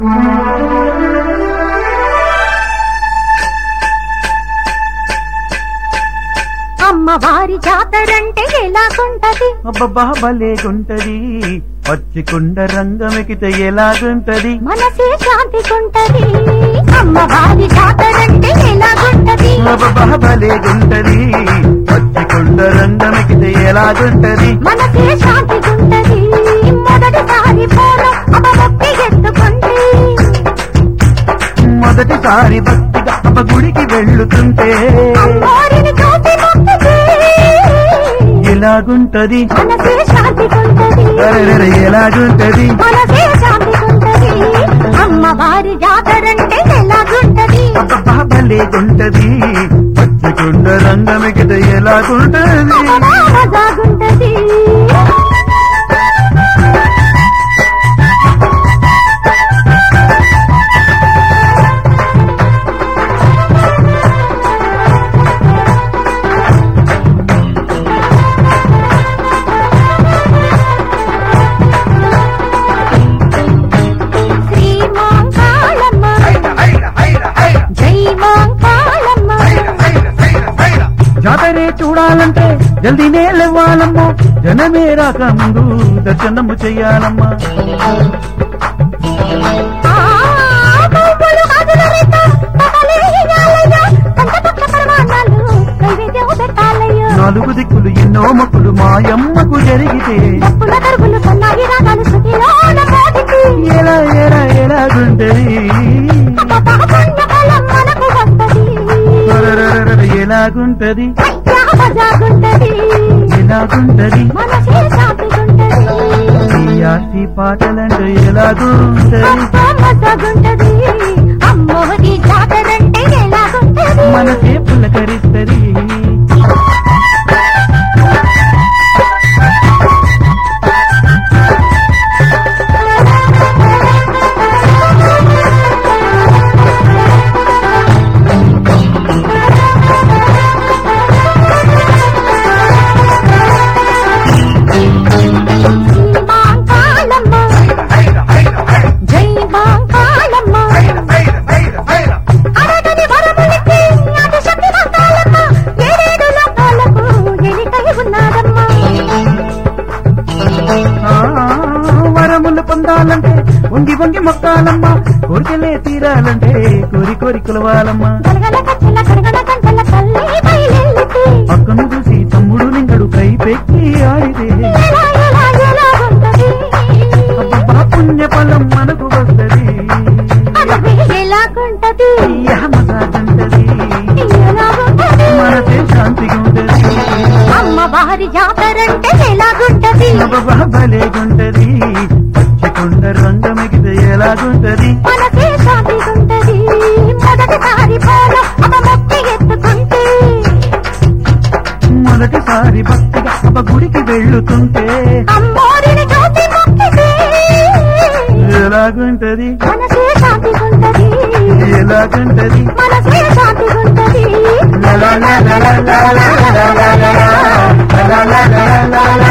అమ్మవారి జాతరంటే ఎలాగుంటది అబ్బబ్బా భలేగుంటది పచ్చికుండ రంగమెకితే ఎలాగుంటది మనసే శాంతికుంటది అమ్మవారి జాతరంటే ఎలాగుంటది అబ్బబ్బా భలేగుంటది పచ్చికుండ రంగమెకితే ఎలాగుంటది మనసే శాంతికుంటది మొదటిసారి పోను అపభక్తి ఎత్తుకుంది మొదటిసారి భక్తిగా అప్ప గుడికి వెళ్ళుతుంటే అమ్మవారిని చూసి మొక్కితే ఎలాగుంటది మనసే శాంతికుంటది అరెరెరె, ఎలాగుంటది మనసే శాంతికుంటది అమ్మవారి జాతరంటే ఎలాగుంటది అబ్బబ్బా భలేగుంటది పచ్చికుండ రంగమెకితే ఎలాగుంటది మజాగుంటది శ్రీ మాంకాళమ్మ జై మాంకాళమ్మ జాతరే చూడాలంటే జల్దీనే లేవాలమ్మో జనమే రాక ముందు దర్శనము చెయ్యాలమ్మా ఆ పువ్వులు గాజుల రీత పగలే ఇయ్యాలయ్య పంచపక్ష పరమాన్నాలు నైవేద్యం పెట్టాలయ్య నాలుగు దిక్కులు ఎన్నో మొక్కులు మాయమ్మకు జరిగితే డప్పుల దరువులు సన్నాయి రాగాలు శృతిలోన మోగితే ఎలా ఎలా ఎలాగుంటది అబ్బబ్బా పుణ్యఫలం మనకు వస్తది అరెరెరెరె, ఎలాగుంటది అయ్యా మజాగుంటది ఎలాగుంటది మనసే శాంతిగుంటది ఈ ఆర్తి పాటలంటే ఎలాగుంటది అబ్బా మజాగుంటది అమ్మోరి జాతరంటే ఎలాగుంటది మనసే పులకరిస్తది శ్రీ మాంకాళమ్మ జై మాంకాళమ్మ అరగని వరములిచ్చి ఆదిశక్తి మంత్రాలమ్మ ఏడేడు లోకాలకు ఎలికై ఉన్నారమ్మ ఆ, వరములు పొందాలంటే వంగి వంగి మొక్కాలమ్మా కోరికలే తీరాలంటే కోరి కోరి కొలవాలమ్మా గలగల కచ్చల గడగడ గంటల తల్లి బయలెల్లితే పక్కను చూసి తమ్ముడు నింగడు కై పెట్టి ఆడితే ఎలా ఎలా ఎలా ఉంటది అబ్బబ్బా పుణ్య ఫలం మనకు వస్తది అది ఎలాగుంటది మసాజంటది ఎలాగుంటది మనసే శాంతిగా ఉంటది అమ్మవారి జాతరంటే ఎలాగుంటది అబ్బబ్బా భలేగుంటది పచ్చకొండ రంగమిగితే ఎలాగుంటది మనసే శాంతిగుంటది మొదటిసారి పోను అమ్మ మొక్కి ఎత్తుకుంటే మొదటిసారి భక్తిగా అబ్బ గుడికి వెళ్ళుతుంటే అమ్మోరిని చూసి మొక్కితే ఎలాగుంటది మనసే శాంతిగుంటది ఎలాగుంటది మనసే శాంతిగుంటది la la la la la la la la la la la la la la la la